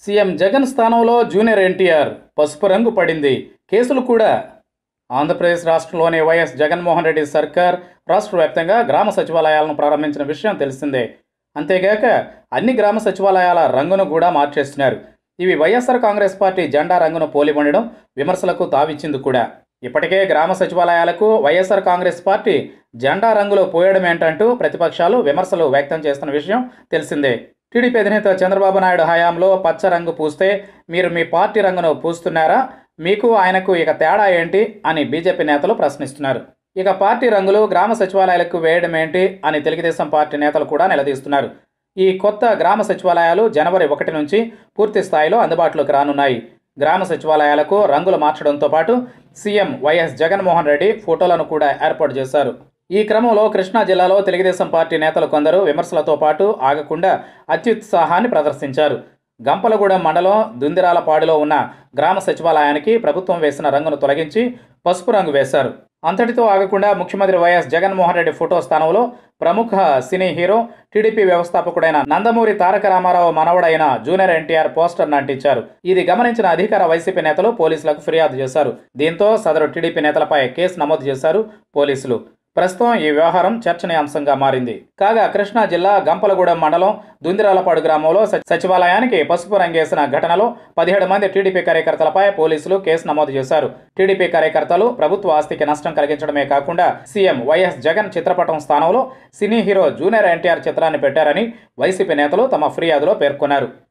CM Jagan స్థానంలో junior NTR పసుపు రంగు పడింది కేసులు కూడా ఆంధ్రప్రదేశ్ రాష్ట్రంలోని వైఎస్ జగన్మోహన్ రెడ్డి సర్కార్ రాష్ట్ర వ్యాప్తంగా గ్రామ సచివాలయాలను ప్రారంభించిన విషయం తెలిసిందే అంతేగాక అన్ని గ్రామ సచివాలయాల రంగును కూడా మార్చేస్తున్నారు ఇవి వైఎస్ఆర్ కాంగ్రెస్ పార్టీ జెండా రంగును పోలిబండడం విమర్శలకు తావిచ్చింది కూడా ఇప్పటికే గ్రామ సచివాలయాలకు వైఎస్ఆర్ కాంగ్రెస్ పార్టీ జెండా రంగులో పోయడం ఏంటంటూ ప్రతిపక్షాలు విమర్శలు వ్యక్తం చేస్తున్న విషయం తెలిసిందే టీడీపీ అధినేత చంద్రబాబు నాయుడు హయాంలో పచ్చ రంగు పూస్తే మీరు మీ పార్టీ రంగును పూస్తున్నారా మీకు ఆయనకు ఇక తేడా ఏంటి అని బీజేపీ నేతలు ప్రశ్నిస్తున్నారు ఇక పార్టీ రంగులు గ్రామ సచివాలయాలకు వేయడం ఏంటి అని తెలుగుదేశం పార్టీ నేతలు కూడా నిలదీస్తున్నారు ఈ కొత్త గ్రామ సచివాలయాలు జనవరి ఒకటి నుంచి పూర్తి స్థాయిలో అందుబాటులోకి రానున్నాయి గ్రామ సచివాలయాలకు రంగులు మార్చడంతో పాటు సీఎం వైఎస్ జగన్మోహన్ రెడ్డి ఫోటోలను కూడా ఏర్పాటు చేశారు ఈ క్రమంలో కృష్ణా జిల్లాలో తెలుగుదేశం పార్టీ నేతలు కొందరు విమర్శలతో పాటు ఆగకుండా అత్యుత్సాహాన్ని ప్రదర్శించారు గంపలగూడెం మండలం దుందిరాలపాడులో ఉన్న గ్రామ సచివాలయానికి ప్రభుత్వం వేసిన రంగును తొలగించి పసుపు రంగు వేశారు అంతటితో ఆగకుండా ముఖ్యమంత్రి వైఎస్ జగన్మోహన్ రెడ్డి ఫోటో స్థానంలో ప్రముఖ సినీ హీరో టీడీపీ వ్యవస్థాపకుడైన నందమూరి తారక రామారావు మనవడైన జూనియర్ ఎన్టీఆర్ పోస్టర్ను అంటించారు ఇది గమనించిన అధికార వైసీపీ నేతలు పోలీసులకు ఫిర్యాదు చేశారు దీంతో సదరు టీడీపీ నేతలపై కేసు నమోదు చేశారు పోలీసులు ప్రస్తుతం ఈ వ్యవహారం చర్చనీయాంశంగా మారింది కాగా కృష్ణా జిల్లా గంపలగూడెం మండలం దుందిరాలపాడు గ్రామంలో స- సచివాలయానికి పసుపు రంగేసిన ఘటనలో పదిహేడు మంది టీడీపీ కార్యకర్తలపై పోలీసులు కేసు నమోదు చేశారు టీడీపీ కార్యకర్తలు ప్రభుత్వ ఆస్తికి నష్టం కలిగించడమే కాకుండా సీఎం వైఎస్ జగన్ చిత్రపటం స్థానంలో సినీ హీరో జూనియర్ ఎన్టీఆర్ చిత్రాన్ని పెట్టారని వైసీపీ నేతలు తమ ఫిర్యాదులో పేర్కొన్నారు